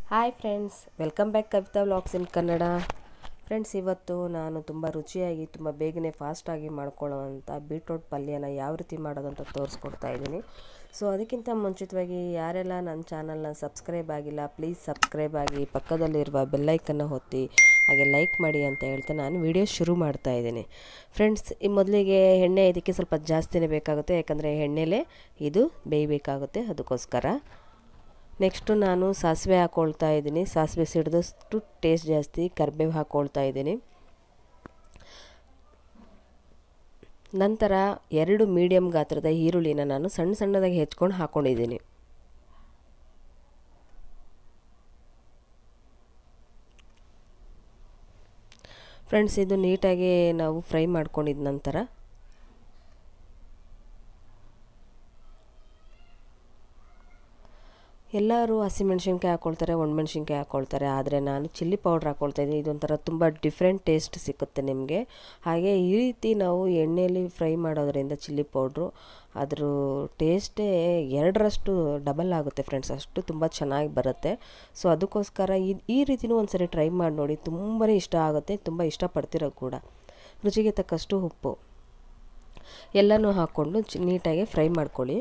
hi friends welcome back Kavitha vlogs in Kannada friends ಇವತ್ತು ನಾನು ತುಂಬ ರುಚಿಯಾಗಿ ತುಂಬ ಬೇಗನೆ ಫಾಸ್ಟಾಗಿ ಮಾಡ್ಕೊಳ್ಳೋವಂಥ ಬೀಟ್ರೋಟ್ ಪಲ್ಯನ ಯಾವ ರೀತಿ ಮಾಡೋದು ಅಂತ ತೋರಿಸ್ಕೊಡ್ತಾ ಇದ್ದೀನಿ ಸೊ ಅದಕ್ಕಿಂತ ಮುಂಚಿತವಾಗಿ ಯಾರೆಲ್ಲ ನನ್ನ ಚಾನಲ್ನ ಸಬ್ಸ್ಕ್ರೈಬ್ ಆಗಿಲ್ಲ ಪ್ಲೀಸ್ ಸಬ್ಸ್ಕ್ರೈಬ್ ಆಗಿ ಪಕ್ಕದಲ್ಲಿರುವ ಬೆಲ್ಲೈಕನ್ನು ಒತ್ತಿ ಹಾಗೆ ಲೈಕ್ ಮಾಡಿ ಅಂತ ಹೇಳ್ತಾ ನಾನು ವಿಡಿಯೋ ಶುರು ಮಾಡ್ತಾ ಇದ್ದೀನಿ ಫ್ರೆಂಡ್ಸ್ ಈ ಮೊದಲಿಗೆ ಎಣ್ಣೆ ಇದಕ್ಕೆ ಸ್ವಲ್ಪ ಜಾಸ್ತಿನೇ ಬೇಕಾಗುತ್ತೆ ಯಾಕಂದರೆ ಎಣ್ಣೆಲೇ ಇದು ಬೇಯಬೇಕಾಗುತ್ತೆ ಅದಕ್ಕೋಸ್ಕರ ನೆಕ್ಸ್ಟು ನಾನು ಸಾಸಿವೆ ಹಾಕ್ಕೊಳ್ತಾ ಇದ್ದೀನಿ ಸಾಸಿವೆ ಸಿಡಿದಷ್ಟು ಟೇಸ್ಟ್ ಜಾಸ್ತಿ ಕರಿಬೇವು ಹಾಕ್ಕೊಳ್ತಾ ಇದ್ದೀನಿ ನಂತರ ಎರಡು ಮೀಡಿಯಮ್ ಗಾತ್ರದ ಈರುಳ್ಳಿನ ನಾನು ಸಣ್ಣ ಸಣ್ಣದಾಗಿ ಹೆಚ್ಕೊಂಡು ಹಾಕ್ಕೊಂಡಿದ್ದೀನಿ ಫ್ರೆಂಡ್ಸ್ ಇದು ನೀಟಾಗಿ ನಾವು ಫ್ರೈ ಮಾಡ್ಕೊಂಡಿದ ನಂತರ ಎಲ್ಲರೂ ಹಸಿಮೆಣ್ಸಿನ್ಕಾಯಿ ಹಾಕ್ಕೊಳ್ತಾರೆ ಒಣಮೆಣ್ಸಿನ್ಕಾಯಿ ಹಾಕ್ಕೊಳ್ತಾರೆ ಆದರೆ ನಾನು ಚಿಲ್ಲಿ ಪೌಡ್ರ್ ಹಾಕ್ಕೊಳ್ತಾ ಇದ್ದೀನಿ ಇದೊಂಥರ ತುಂಬ ಡಿಫ್ರೆಂಟ್ ಟೇಸ್ಟ್ ಸಿಗುತ್ತೆ ನಿಮಗೆ ಹಾಗೆ ಈ ರೀತಿ ನಾವು ಎಣ್ಣೆಯಲ್ಲಿ ಫ್ರೈ ಮಾಡೋದ್ರಿಂದ ಚಿಲ್ಲಿ ಪೌಡ್ರು ಅದ್ರ ಟೇಸ್ಟೇ ಎರಡರಷ್ಟು ಡಬಲ್ ಆಗುತ್ತೆ ಫ್ರೆಂಡ್ಸ್ ಅಷ್ಟು ತುಂಬ ಚೆನ್ನಾಗಿ ಬರುತ್ತೆ ಸೊ ಅದಕ್ಕೋಸ್ಕರ ಈ ಈ ರೀತಿನೂ ಒಂದ್ಸರಿ ಟ್ರೈ ಮಾಡಿ ನೋಡಿ ತುಂಬಾ ಇಷ್ಟ ಆಗುತ್ತೆ ತುಂಬ ಇಷ್ಟಪಡ್ತಿರೋ ಕೂಡ ರುಚಿಗೆ ತಕ್ಕಷ್ಟು ಉಪ್ಪು ಎಲ್ಲನೂ ಹಾಕ್ಕೊಂಡು ಚಿ ನೀಟಾಗಿ ಫ್ರೈ ಮಾಡ್ಕೊಳ್ಳಿ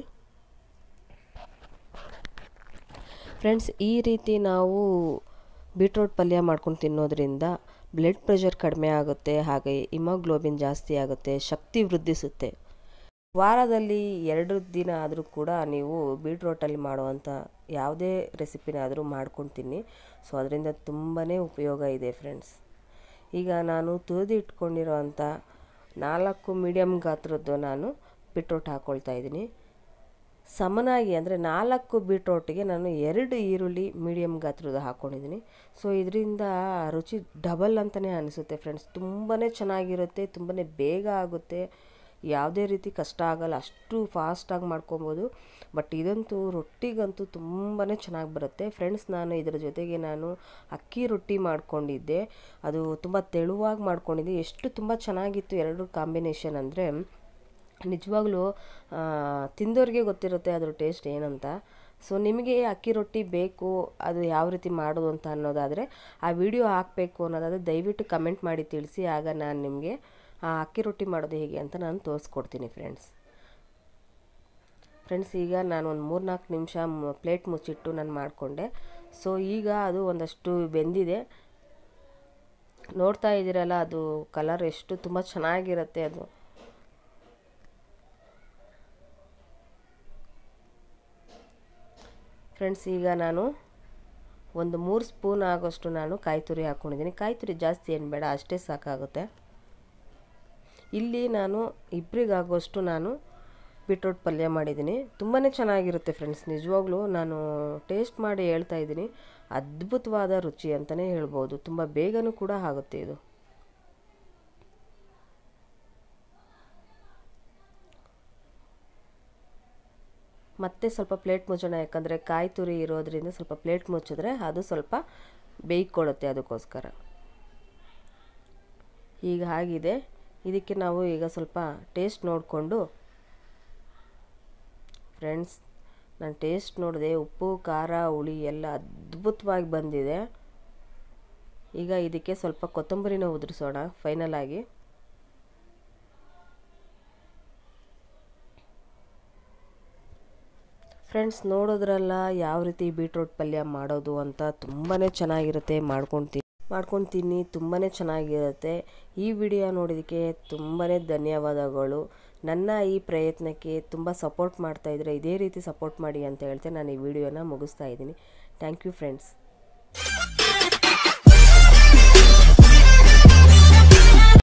ಫ್ರೆಂಡ್ಸ್ ಈ ರೀತಿ ನಾವು ಬೀಟ್ರೋಟ್ ಪಲ್ಯ ಮಾಡ್ಕೊಂಡು ತಿನ್ನೋದ್ರಿಂದ ಬ್ಲಡ್ ಪ್ರೆಷರ್ ಕಡಿಮೆ ಆಗುತ್ತೆ ಹಾಗೆ ಇಮೋಗ್ಲೋಬಿನ್ ಜಾಸ್ತಿ ಆಗುತ್ತೆ ಶಕ್ತಿ ವೃದ್ಧಿಸುತ್ತೆ ವಾರದಲ್ಲಿ ಎರಡು ದಿನ ಆದರೂ ಕೂಡ ನೀವು ಬೀಟ್ರೋಟಲ್ಲಿ ಮಾಡುವಂಥ ಯಾವುದೇ ರೆಸಿಪಿನಾದರೂ ಮಾಡ್ಕೊಂಡು ತಿನ್ನಿ ಸೊ ಅದರಿಂದ ತುಂಬಾ ಉಪಯೋಗ ಇದೆ ಫ್ರೆಂಡ್ಸ್ ಈಗ ನಾನು ತುರಿದು ಇಟ್ಕೊಂಡಿರೋ ಅಂಥ ನಾಲ್ಕು ಮೀಡಿಯಮ್ ಗಾತ್ರದ್ದು ನಾನು ಬೀಟ್ರೋಟ್ ಹಾಕ್ಕೊಳ್ತಾ ಇದ್ದೀನಿ ಸಮನಾಗಿ ಅಂದರೆ ನಾಲ್ಕು ಬೀಟ್ರೋಟಿಗೆ ನಾನು ಎರಡು ಈರುಳ್ಳಿ ಮೀಡಿಯಮ್ ಗಾತ್ರದ ಹಾಕ್ಕೊಂಡಿದ್ದೀನಿ ಸೊ ಇದರಿಂದ ರುಚಿ ಡಬಲ್ ಅಂತಲೇ ಅನಿಸುತ್ತೆ ಫ್ರೆಂಡ್ಸ್ ತುಂಬಾ ಚೆನ್ನಾಗಿರುತ್ತೆ ತುಂಬಾ ಬೇಗ ಆಗುತ್ತೆ ಯಾವುದೇ ರೀತಿ ಕಷ್ಟ ಆಗಲ್ಲ ಅಷ್ಟು ಫಾಸ್ಟಾಗಿ ಮಾಡ್ಕೊಬೋದು ಬಟ್ ಇದಂತೂ ರೊಟ್ಟಿಗಂತೂ ತುಂಬಾ ಚೆನ್ನಾಗಿ ಬರುತ್ತೆ ಫ್ರೆಂಡ್ಸ್ ನಾನು ಇದರ ಜೊತೆಗೆ ನಾನು ಅಕ್ಕಿ ರೊಟ್ಟಿ ಮಾಡ್ಕೊಂಡಿದ್ದೆ ಅದು ತುಂಬ ತೆಳುವಾಗಿ ಮಾಡ್ಕೊಂಡಿದ್ದೆ ಎಷ್ಟು ತುಂಬ ಚೆನ್ನಾಗಿತ್ತು ಎರಡು ಕಾಂಬಿನೇಷನ್ ಅಂದರೆ ನಿಜವಾಗ್ಲೂ ತಿಂದವ್ರಿಗೆ ಗೊತ್ತಿರುತ್ತೆ ಅದ್ರ ಟೇಸ್ಟ್ ಏನಂತ ಸೊ ನಿಮಗೆ ಅಕ್ಕಿ ರೊಟ್ಟಿ ಬೇಕು ಅದು ಯಾವ ರೀತಿ ಮಾಡೋದು ಅಂತ ಅನ್ನೋದಾದರೆ ಆ ವಿಡಿಯೋ ಹಾಕಬೇಕು ಅನ್ನೋದಾದರೆ ದಯವಿಟ್ಟು ಕಮೆಂಟ್ ಮಾಡಿ ತಿಳಿಸಿ ಆಗ ನಾನು ನಿಮಗೆ ಆ ಅಕ್ಕಿ ರೊಟ್ಟಿ ಮಾಡೋದು ಹೇಗೆ ಅಂತ ನಾನು ತೋರಿಸ್ಕೊಡ್ತೀನಿ ಫ್ರೆಂಡ್ಸ್ ಫ್ರೆಂಡ್ಸ್ ಈಗ ನಾನು ಒಂದು ಮೂರು ನಾಲ್ಕು ನಿಮಿಷ ಪ್ಲೇಟ್ ಮುಚ್ಚಿಟ್ಟು ನಾನು ಮಾಡಿಕೊಂಡೆ ಸೊ ಈಗ ಅದು ಒಂದಷ್ಟು ಬೆಂದಿದೆ ನೋಡ್ತಾ ಇದ್ದೀರಲ್ಲ ಅದು ಕಲರ್ ಎಷ್ಟು ತುಂಬ ಚೆನ್ನಾಗಿರುತ್ತೆ ಅದು ಫ್ರೆಂಡ್ಸ್ ಈಗ ನಾನು ಒಂದು ಮೂರು ಸ್ಪೂನ್ ಆಗೋಷ್ಟು ನಾನು ಕಾಯಿ ತುರಿ ಹಾಕ್ಕೊಂಡಿದ್ದೀನಿ ಕಾಯಿ ತುರಿ ಜಾಸ್ತಿ ಏನು ಬೇಡ ಅಷ್ಟೇ ಸಾಕಾಗುತ್ತೆ ಇಲ್ಲಿ ನಾನು ಇಬ್ಬರಿಗಾಗೋಷ್ಟು ನಾನು ಬೀಟ್ರೋಟ್ ಪಲ್ಯ ಮಾಡಿದ್ದೀನಿ ತುಂಬಾ ಚೆನ್ನಾಗಿರುತ್ತೆ ಫ್ರೆಂಡ್ಸ್ ನಿಜವಾಗ್ಲೂ ನಾನು ಟೇಸ್ಟ್ ಮಾಡಿ ಹೇಳ್ತಾ ಇದ್ದೀನಿ ಅದ್ಭುತವಾದ ರುಚಿ ಅಂತಲೇ ಹೇಳ್ಬೋದು ತುಂಬ ಬೇಗನೂ ಕೂಡ ಆಗುತ್ತೆ ಇದು ಮತ್ತೆ ಸ್ವಲ್ಪ ಪ್ಲೇಟ್ ಮುಚ್ಚೋಣ ಯಾಕಂದರೆ ಕಾಯಿ ತುರಿ ಇರೋದ್ರಿಂದ ಸ್ವಲ್ಪ ಪ್ಲೇಟ್ ಮುಚ್ಚಿದ್ರೆ ಅದು ಸ್ವಲ್ಪ ಬೇಯ್ಕೊಳ್ಳುತ್ತೆ ಅದಕ್ಕೋಸ್ಕರ ಈಗ ಆಗಿದೆ ಇದಕ್ಕೆ ನಾವು ಈಗ ಸ್ವಲ್ಪ ಟೇಸ್ಟ್ ನೋಡಿಕೊಂಡು ಫ್ರೆಂಡ್ಸ್ ನಾನು ಟೇಸ್ಟ್ ನೋಡಿದೆ ಉಪ್ಪು ಖಾರ ಹುಳಿ ಎಲ್ಲ ಅದ್ಭುತವಾಗಿ ಬಂದಿದೆ ಈಗ ಇದಕ್ಕೆ ಸ್ವಲ್ಪ ಕೊತ್ತಂಬರಿನ ಉದುರಿಸೋಣ ಫೈನಲ್ ಆಗಿ ಫ್ರೆಂಡ್ಸ್ ನೋಡೋದ್ರಲ್ಲ ಯಾವ ರೀತಿ ಬೀಟ್ರೋಟ್ ಪಲ್ಯ ಮಾಡೋದು ಅಂತ ತುಂಬಾ ಚೆನ್ನಾಗಿರುತ್ತೆ ಮಾಡ್ಕೊಂಡು ತಿನ್ನಿ ಮಾಡ್ಕೊಂಡು ತಿನ್ನಿ ತುಂಬಾ ಚೆನ್ನಾಗಿರುತ್ತೆ ಈ ವಿಡಿಯೋ ನೋಡೋದಕ್ಕೆ ತುಂಬಾ ಧನ್ಯವಾದಗಳು ನನ್ನ ಈ ಪ್ರಯತ್ನಕ್ಕೆ ತುಂಬ ಸಪೋರ್ಟ್ ಮಾಡ್ತಾಯಿದ್ರೆ ಇದೇ ರೀತಿ ಸಪೋರ್ಟ್ ಮಾಡಿ ಅಂತ ಹೇಳ್ತೆ ನಾನು ಈ ವಿಡಿಯೋನ ಮುಗಿಸ್ತಾ ಇದ್ದೀನಿ ಥ್ಯಾಂಕ್ ಯು ಫ್ರೆಂಡ್ಸ್